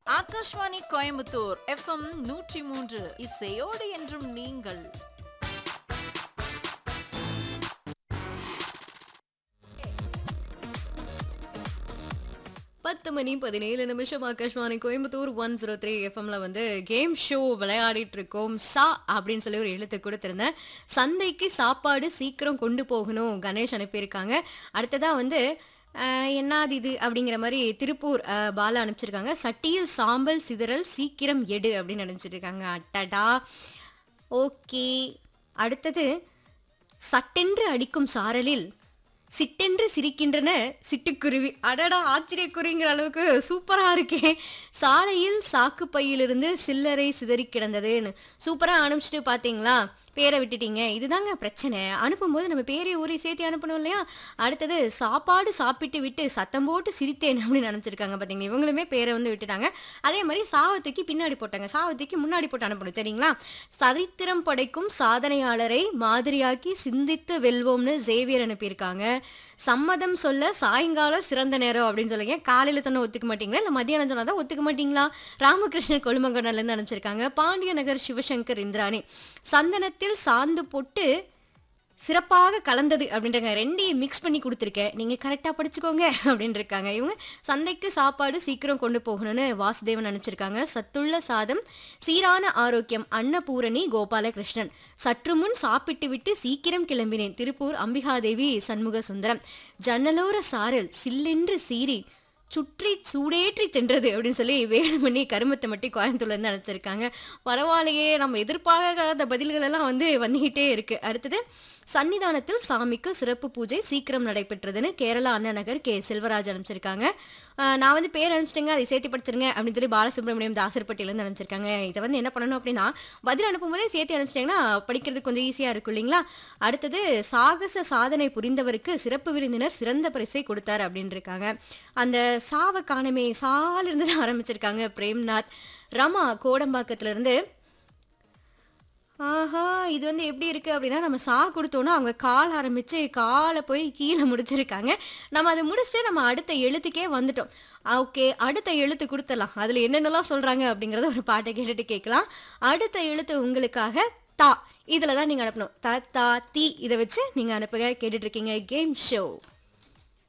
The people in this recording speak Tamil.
ஆகாஷ்வாணி கோயம்புத்தூர் எஃப்எம் நூற்றி மூன்று இசையோடு என்றும் நீங்கள் பத்து மணி பதினேழு நிமிஷம் Akashvani Coimbatore one zero three எஃப்எம்ல வந்து கேம் ஷோ விளையாடிட்டு இருக்கோம் சா அப்படின்னு சொல்லி ஒரு எழுத்து கொடுத்திருந்தேன் சந்தைக்கு சாப்பாடு சீக்கிரம் கொண்டு போகணும் கணேஷ் அனுப்பியிருக்காங்க அடுத்ததா வந்து ஆஹ், என்னது இது அப்படிங்கிற மாதிரி திருப்பூர் ஆஹ், பாலா அனுப்பிச்சிருக்காங்க சட்டியில் சாம்பல் சிதறல் சீக்கிரம் எடு அப்படின்னு அனுப்பிச்சிருக்காங்க அட்டடா ஓகே அடுத்தது சட்டென்று அடிக்கும் சாரலில் சிட்டென்று சிரிக்கின்றன சிட்டுக்குருவி அடடா ஆச்சரியக்குருவிங்கிற அளவுக்கு சூப்பரா இருக்கே சாலையில் சாக்கு பையிலிருந்து சில்லறை சிதறி கிடந்ததுன்னு சூப்பரா அனுப்பிச்சிட்டு பாத்தீங்களா பேரை விட்டுட்டீங்க இதுதாங்க பிரச்சனை அனுப்பும்போது நம்ம பேரை ஊரை சேர்த்து அனுப்பணும் இல்லையா அடுத்தது சாப்பாடு சாப்பிட்டு விட்டு சத்தம் போட்டு சிரித்தேன் அப்படின்னு நினைச்சிருக்காங்க பாத்தீங்களா இவங்களுமே பேரை வந்து விட்டுட்டாங்க அதே மாதிரி சாவத்துக்கு பின்னாடி போட்டாங்க சாவத்துக்கு முன்னாடி போட்டு அனுப்பணும் சரிங்களா சரித்திரம் படைக்கும் சாதனையாளரை மாதிரியாக்கி சிந்தித்து வெல்வோம்னு ஜேவியர் அனுப்பியிருக்காங்க சம்மதம் சொல்ல சாயங்காலம் சிறந்த நேரம் அப்படின்னு சொல்லுங்க காலையில சொன்ன ஒத்துக்க மாட்டீங்களா இல்ல மத்தியானம் சொன்னா தான் ஒத்துக்க மாட்டீங்களா ராமகிருஷ்ணன் கொழுமங்கடல இருந்து அனுப்பிச்சிருக்காங்க பாண்டிய நகர் சிவசங்கர் இந்திராணி சந்தனத்தில் சாந்து போட்டு சிறப்பாக கலந்தது அப்படின்றங்க ரெண்டையும் மிக்ஸ் பண்ணி கொடுத்துருக்கேன் நீங்க கரெக்டா படிச்சுக்கோங்க அப்படின்னு இருக்காங்க இவங்க சந்தைக்கு சாப்பாடு சீக்கிரம் கொண்டு போகணும்னு வாசுதேவன் அனுப்பிச்சிருக்காங்க சத்துள்ள சாதம் சீரான ஆரோக்கியம் அன்னபூரணி கோபாலகிருஷ்ணன் சற்று முன் சாப்பிட்டு விட்டு சீக்கிரம் கிளம்பினேன் திருப்பூர் அம்பிகாதேவி சண்முக சுந்தரம் ஜன்னலோர சாரல் சில்லென்று சீறி சுற்றி சூடேற்றி சென்றது அப்படின்னு சொல்லி வேலுமணி கருமத்தை மட்டும் கோயம்புத்தூர்ல இருந்து அனுப்பிச்சிருக்காங்க பரவாயில்லையே நம்ம எதிர்பார்க்காத பதில்கள் எல்லாம் வந்து வந்துகிட்டே இருக்கு அடுத்தது சன்னிதானத்தில் சாமிக்கு சிறப்பு பூஜை சீக்கிரம் நடைபெற்றதுன்னு கேரளா அண்ணா நகர் கே செல்வராஜ் அனுப்பிச்சிருக்காங்க ஆஹ் நான் வந்து பேர் அனுப்பிச்சிட்டேங்க அதை சேர்த்து படிச்சிருங்க அப்படின்னு சொல்லி பாலசுப்ரமணியம் தாசர்பட்டியிலேருந்து அனுப்பிச்சிருக்காங்க இதை வந்து என்ன பண்ணணும் அப்படின்னா பதில் அனுப்பும்போதே சேர்த்து அனுப்பிச்சிட்டிங்கன்னா படிக்கிறதுக்கு கொஞ்சம் ஈஸியாக இருக்கும் இல்லைங்களா அடுத்தது சாகச சாதனை புரிந்தவருக்கு சிறப்பு விருந்தினர் சிறந்த பரிசை கொடுத்தார் அப்படின்னு இருக்காங்க அந்த சாவ காணமே சால இருந்து தான் ஆரம்பிச்சிருக்காங்க பிரேம்நாத் ரமா கோடம்பாக்கத்துல இருந்து ஆஹா இது வந்து எப்படி இருக்கு அப்படின்னா நம்ம சா கொடுத்தோன்னா அவங்க கால் ஆரம்பிச்சு காலை போய் கீழே முடிச்சிருக்காங்க நம்ம அதை முடிச்சுட்டு நம்ம அடுத்த எழுத்துக்கே வந்துட்டோம் ஓகே அடுத்த எழுத்து கொடுத்துடலாம் அதுல என்னென்னலாம் சொல்றாங்க அப்படிங்கறத ஒரு பாட்டை கேட்டுட்டு கேட்கலாம் அடுத்த எழுத்து உங்களுக்காக தா இதுல தான் நீங்க அனுப்பணும் த தா தி இதை வச்சு நீங்க அனுப்புங்க கேட்டுட்டு இருக்கீங்க கேம் ஷோ